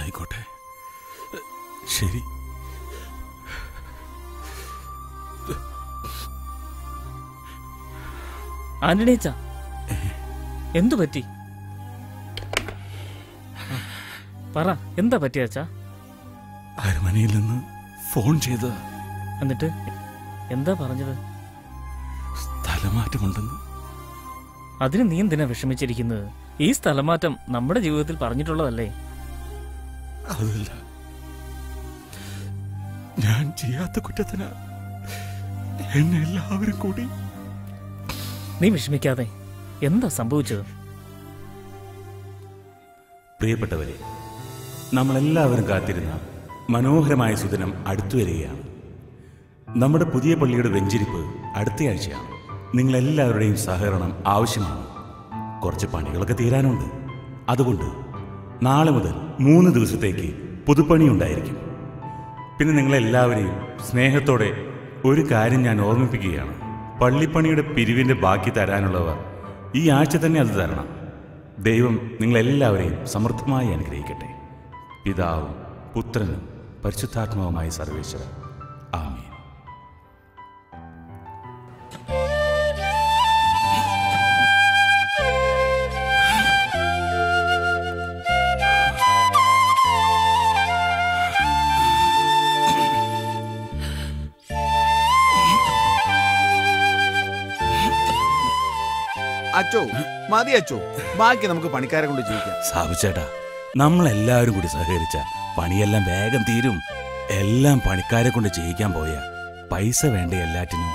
ആയിക്കോട്ടെ ശരി ആന്റണിയച്ച എന്തു പറ്റി ആ, പറ എന്താ പറ്റിയ അച്ഛാ അരമനയിൽ നിന്ന് ഫോൺ ചെയ്ത് എന്നിട്ട് എന്താ പറഞ്ഞത് സ്ഥലമാറ്റമുണ്ടെന്ന് അതിന് നീ എന്തിനാ വിഷമിച്ചിരിക്കുന്നത് ഈ സ്ഥലമാറ്റം നമ്മുടെ ജീവിതത്തിൽ പറഞ്ഞിട്ടുള്ളതല്ലേ അതല്ല ഞാൻ ചെയ്യാത്ത കുറ്റത്തിന് എന്നെ എല്ലാവരും കൂടി നീ വിഷമിക്കാതെ എന്താ സംഭവിച്ചത് പ്രിയപ്പെട്ടവരെ നമ്മളെല്ലാവരും കാത്തിരുന്ന മനോഹരമായ സുദിനം അടുത്തു വരികയാണ് നമ്മുടെ പുതിയ പള്ളിയുടെ വെഞ്ചിരിപ്പ് അടുത്തയാഴ്ചയാണ് നിങ്ങളെല്ലാവരുടെയും സഹകരണം ആവശ്യമാണ് കുറച്ച് പണികളൊക്കെ തീരാനുണ്ട് അതുകൊണ്ട് നാളെ മുതൽ മൂന്ന് ദിവസത്തേക്ക് പുതുപ്പണി ഉണ്ടായിരിക്കും പിന്നെ നിങ്ങളെല്ലാവരെയും സ്നേഹത്തോടെ ഒരു കാര്യം ഞാൻ ഓർമ്മിപ്പിക്കുകയാണ് പള്ളിപ്പണിയുടെ പിരിവിൻ്റെ ബാക്കി തരാനുള്ളവർ ഈ ആഴ്ച തന്നെ അത് തരണം ദൈവം നിങ്ങളെല്ലാവരെയും സമൃദ്ധമായി അനുഗ്രഹിക്കട്ടെ പിതാവും പുത്രനും പരിശുദ്ധാത്മാവുമായ സർവേശ്വരൻ ആമീൻ അച്ചോ മതി അച്ചോ ബാക്കി നമുക്ക് പണിക്കാരെ കൊണ്ട് ചെയ്യിക്കാം സാബുച്ചേട്ടാ നമ്മളെല്ലാവരും കൂടി സഹകരിച്ച പണിയെല്ലാം വേഗം തീരും എല്ലാം പണിക്കാരെ കൊണ്ട് ചെയ്യിക്കാൻ പോയ പൈസ വേണ്ട എല്ലാറ്റിനും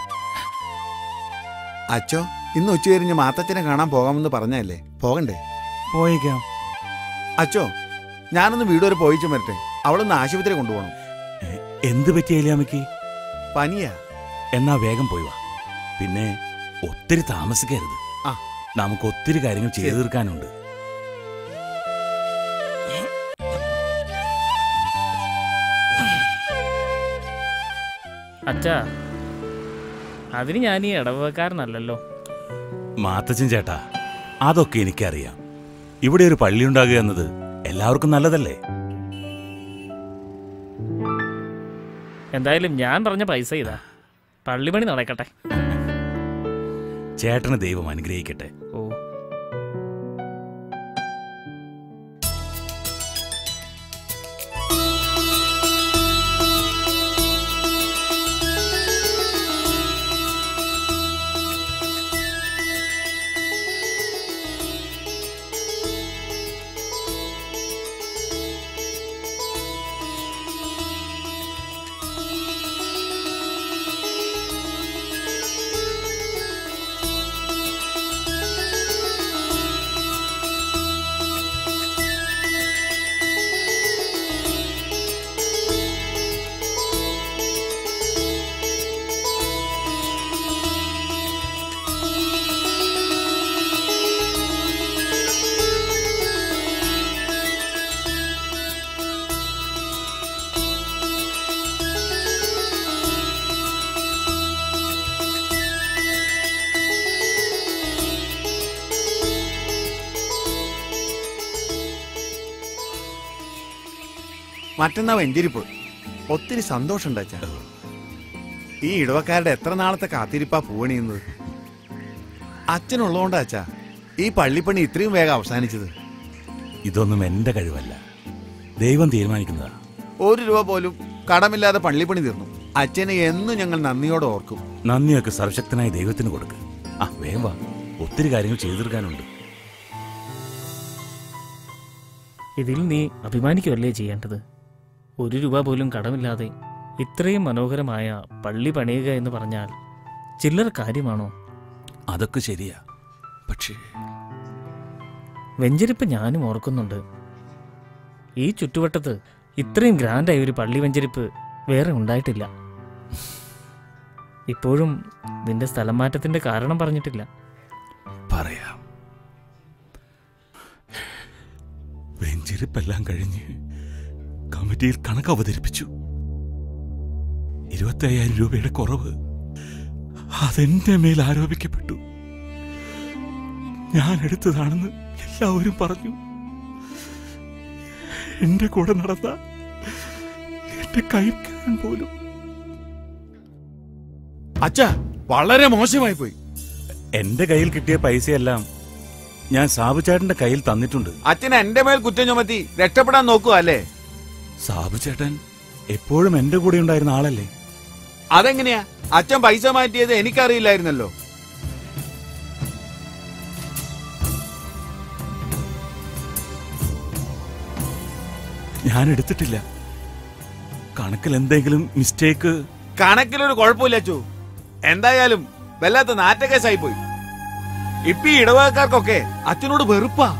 അച്ചോ ഇന്ന് ഉച്ചകഴിഞ്ഞ് മാത്തച്ഛനെ കാണാൻ പോകാമെന്ന് പറഞ്ഞല്ലേ പോകണ്ടേ പോയേക്കാം അച്ചോ ഞാനൊന്ന് വീട് വരെ പോയിച്ചു വരട്ടെ അവളൊന്ന് ആശുപത്രി കൊണ്ടുപോകണം എ- എന്ത് പറ്റിയ എലിയാമയ്ക്ക് പനിയാ എന്നാ വേഗം പോയി വാ പിന്നെ ഒത്തിരി താമസിക്കരുത് ആ. നമുക്ക് ഒത്തിരി കാര്യങ്ങൾ ചെയ്തു തീർക്കാനുണ്ട് അച്ഛാ അതിന് ഞാൻ ഈ ഇടവക്കാരനല്ലല്ലോ മാത്തച്ഛൻ ചേട്ടാ അതൊക്കെ എനിക്കറിയാം ഇവിടെ ഒരു പള്ളി ഉണ്ടാകുക എന്നത് എല്ലാവർക്കും നല്ലതല്ലേ എന്തായാലും ഞാൻ പറഞ്ഞ പൈസ ഇതാ പള്ളിപണി നടക്കട്ടെ ചേട്ടന് ദൈവം അനുഗ്രഹിക്കട്ടെ ഓ മറ്റന്നാ വെഞ്ചിരിപ്പ് ഒത്തിരി സന്തോഷമുണ്ട് അച്ഛാ ഈ ഇടവക്കാരുടെ എത്ര നാളത്തെ കാത്തിരിപ്പാ പൂവണിയുന്നത് അച്ഛനുള്ളതുകൊണ്ടാ അച്ഛാ ഈ പള്ളിപ്പണി ഇത്രയും വേഗം അവസാനിച്ചത് ഇതൊന്നും എന്റെ കഴിവല്ല ദൈവം തീരുമാനിക്കുന്നതാ ഒരു രൂപ പോലും കടമില്ലാതെ പള്ളിപ്പണി തീർന്നു അച്ഛനെ എന്നും ഞങ്ങൾ നന്ദിയോടെ ഓർക്കും നന്ദിയൊക്കെ സർവശക്തനായ ദൈവത്തിന് കൊടുക്ക് ആ വേഗം വാ ഒത്തിരി കാര്യങ്ങൾ ചെയ്തു തീർക്കാനുണ്ട് ഇതിൽ നീ അഭിമാനിക്കുമല്ലേ ചെയ്യേണ്ടത് ഒരു രൂപ പോലും കടമില്ലാതെ ഇത്രയും മനോഹരമായ പള്ളി പണിയുക എന്ന് പറഞ്ഞാൽ ചില്ലറ കാര്യമാണോ അതൊക്കെ ശരിയാ പക്ഷേ വെഞ്ചരിപ്പ് ഞാനും ഓർക്കുന്നുണ്ട് ഈ ചുറ്റുവട്ടത്ത് ഇത്രയും ഗ്രാൻഡായ ഒരു പള്ളി വെഞ്ചരിപ്പ് വേറെ ഉണ്ടായിട്ടില്ല ഇപ്പോഴും നിന്റെ സ്ഥലം മാറ്റത്തിന്റെ കാരണം പറഞ്ഞിട്ടില്ല പറയാം വെഞ്ചിരിപ്പെല്ലാം കഴിഞ്ഞ് കമ്മിറ്റിയിൽ കണക്ക് അവതരിപ്പിച്ചു ഇരുപത്തി അയ്യായിരം രൂപയുടെ കുറവ് അതെന്റെ മേൽ ആരോപിക്കപ്പെട്ടു ഞാൻ എടുത്തതാണെന്ന് എല്ലാവരും പറഞ്ഞു എന്റെ കൂടെ നടന്ന എന്റെ കൈക്കാരൻ പോലും അച്ഛ വളരെ മോശമായി പോയി എന്റെ കയ്യിൽ കിട്ടിയ പൈസയെല്ലാം ഞാൻ സാബുചേട്ടന്റെ കയ്യിൽ തന്നിട്ടുണ്ട് അച്ഛൻ എന്റെ മേൽ കുറ്റം ചുമത്തി രക്ഷപ്പെടാൻ നോക്കുക അല്ലേ സാബുചേട്ടൻ എപ്പോഴും എന്റെ കൂടെ ഉണ്ടായിരുന്ന ആളല്ലേ അതെങ്ങനെയാ അച്ഛൻ പൈസ മാറ്റിയത് എനിക്കറിയില്ലായിരുന്നല്ലോ ഞാൻ എടുത്തിട്ടില്ല കണക്കിൽ എന്തെങ്കിലും മിസ്റ്റേക്ക് കണക്കിലൊരു കുഴപ്പമില്ല അച്ചു എന്തായാലും വല്ലാത്ത നാറ്റകേസായി പോയി ഇപ്പൊ ഈ ഇടവകക്കാർക്കൊക്കെ അച്ഛനോട് വെറുപ്പാ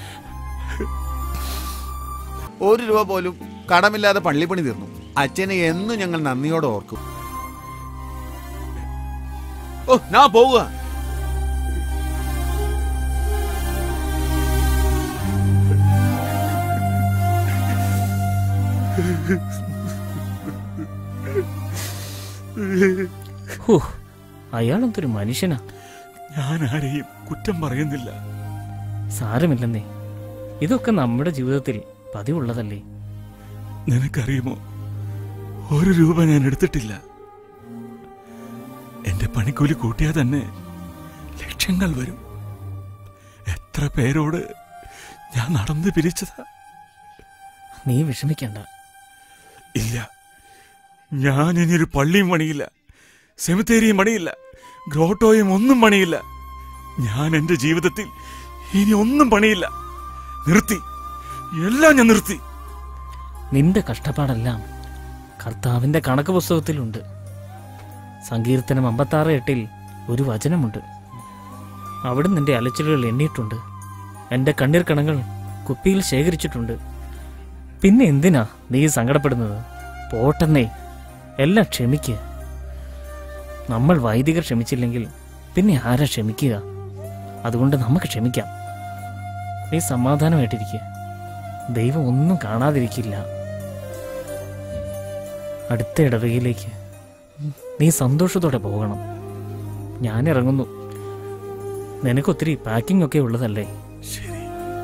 ഒരു രൂപ പോലും കടമില്ലാതെ പള്ളിപ്പണി തീർന്നു അച്ഛനെ എന്നും ഞങ്ങൾ നന്ദിയോടെ ഓർക്കും ഓ ഞാൻ പോവുക ഹോ അയാളെന്തൊരു മനുഷ്യനാ ഞാൻ ആരെയും കുറ്റം പറയുന്നില്ല സാരമില്ലെന്നേ ഇതൊക്കെ നമ്മുടെ ജീവിതത്തിൽ പതിവുള്ളതല്ലേ നിനക്കറിയുമോ ഒരു രൂപ ഞാൻ എടുത്തിട്ടില്ല എന്റെ പണിക്കൂലി കൂട്ടിയാൽ തന്നെ ലക്ഷങ്ങൾ വരും എത്ര പേരോട് ഞാൻ നടന്ന് പിരിച്ചതാ നീ വിഷമിക്കണ്ട ഇല്ല ഞാൻ ഇനിയൊരു പള്ളിയും പണിയില്ല സെമിത്തേരിയും പണിയില്ല ഗ്രോട്ടോയും ഒന്നും പണിയില്ല ഞാൻ എന്റെ ജീവിതത്തിൽ ഇനി ഒന്നും പണിയില്ല നിർത്തി എല്ലാം ഞാൻ നിർത്തി നിന്റെ കഷ്ടപ്പാടെല്ലാം കർത്താവിന്റെ കണക്ക് പുസ്തകത്തിലുണ്ട് സങ്കീർത്തനം അമ്പത്താറ് എട്ടിൽ ഒരു വചനമുണ്ട് അവിടെ നിന്റെ അലച്ചിലുകൾ എണ്ണിയിട്ടുണ്ട് എൻ്റെ കണ്ണീർ കണങ്ങൾ കുപ്പിയിൽ ശേഖരിച്ചിട്ടുണ്ട് പിന്നെ എന്തിനാ നീ സങ്കടപ്പെടുന്നത് പോട്ടെന്നേ എല്ലാം ക്ഷമിക്കുക നമ്മൾ വൈദികർ ക്ഷമിച്ചില്ലെങ്കിൽ പിന്നെ ആരാ ക്ഷമിക്കുക അതുകൊണ്ട് നമുക്ക് ക്ഷമിക്കാം നീ സമാധാനമായിട്ടിരിക്കുക ദൈവം ഒന്നും കാണാതിരിക്കില്ല അടുത്ത ഇടവകയിലേക്ക് നീ സന്തോഷത്തോടെ പോകണം ഞാൻ ഇറങ്ങുന്നു നിനക്കൊത്തിരി പാക്കിംഗ് ഒക്കെ ഉള്ളതല്ലേ ശരി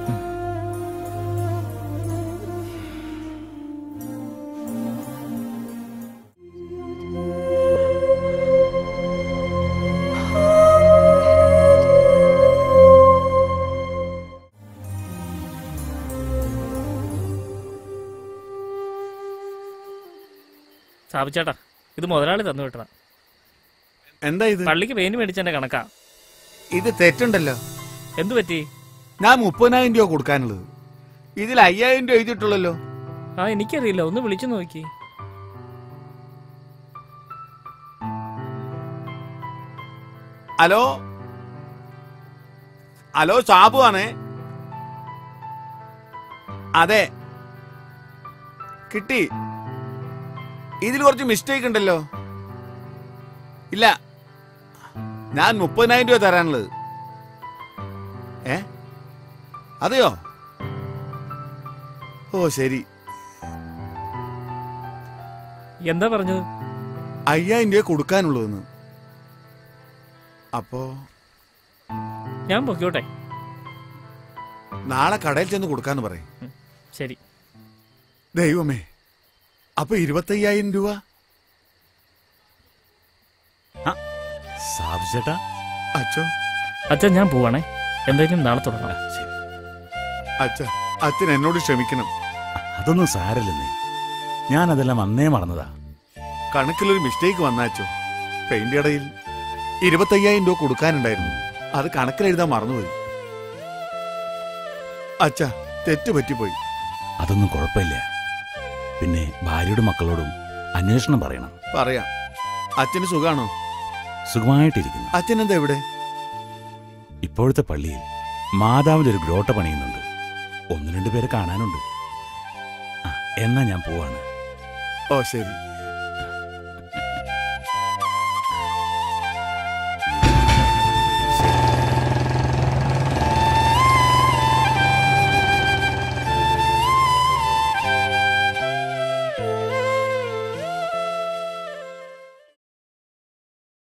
സ്ഥാപിച്ചേട്ടാ ഇത് മുതലാളി തന്നു വിട്ടതാ എന്താ ഇത് പള്ളിക്ക് പെയിന്റ് മേടിച്ചെന്റെ കണക്കാ ഇത് തെറ്റുണ്ടല്ലോ എന്തു പറ്റി ഞാൻ മുപ്പതിനായിരം രൂപ കൊടുക്കാനുള്ളത് ഇതിൽ അയ്യായിരം രൂപ എഴുതിയിട്ടുള്ളല്ലോ ആ എനിക്കറിയില്ല ഒന്ന് വിളിച്ചു നോക്കി ഹലോ ഹലോ സാബു ആണേ അതെ കിട്ടി ഇതിൽ കുറച്ച് മിസ്റ്റേക്ക് ഉണ്ടല്ലോ ഇല്ല ഞാൻ മുപ്പതിനായിരം രൂപ തരാനുള്ളത് ഏ അതെയോ ഓ ശരി എന്താ പറഞ്ഞത് അയ്യായിരം രൂപ കൊടുക്കാനുള്ളതെന്ന് അപ്പോ ഞാൻ പൊക്കോട്ടെ നാളെ കടയിൽ ചെന്ന് കൊടുക്കാന്ന് പറയും ശരി ദൈവമേ അപ്പൊ ഇരുപത്തയ്യായിരം രൂപ സാബുചേട്ടാ അച്ഛോ അച്ഛൻ ഞാൻ പോവാണേ എന്തായാലും നാളെ തുടങ്ങാം ശരി അച്ഛ അച്ഛൻ എന്നോട് ക്ഷമിക്കണം അതൊന്നും സാരല്ലെന്നേ ഞാൻ അതെല്ലാം അന്നേ മറന്നതാ കണക്കിലൊരു മിസ്റ്റേക്ക് വന്നാച്ചോ പെയിന്റ് കടയിൽ ഇരുപത്തയ്യായിരം രൂപ കൊടുക്കാനുണ്ടായിരുന്നു അത് കണക്കിലെഴുതാൻ മറന്നുപോയി അച്ഛ തെറ്റ് പറ്റിപ്പോയി അതൊന്നും കുഴപ്പമില്ല പിന്നെ ഭാര്യയുടെ മക്കളോടും അന്വേഷണം പറയണം പറയാം അച്ഛന് സുഖാണോ സുഖമായിട്ടിരിക്കുന്നു അച്ഛൻ എന്താ എവിടെ ഇപ്പോഴത്തെ പള്ളിയിൽ മാതാവിന്റെ ഒരു ഗ്രോട്ട പണിയുന്നുണ്ട് ഒന്ന് രണ്ട് പേരെ കാണാനുണ്ട് ആ എന്നാ ഞാൻ പോവാണ് ഓ ശരി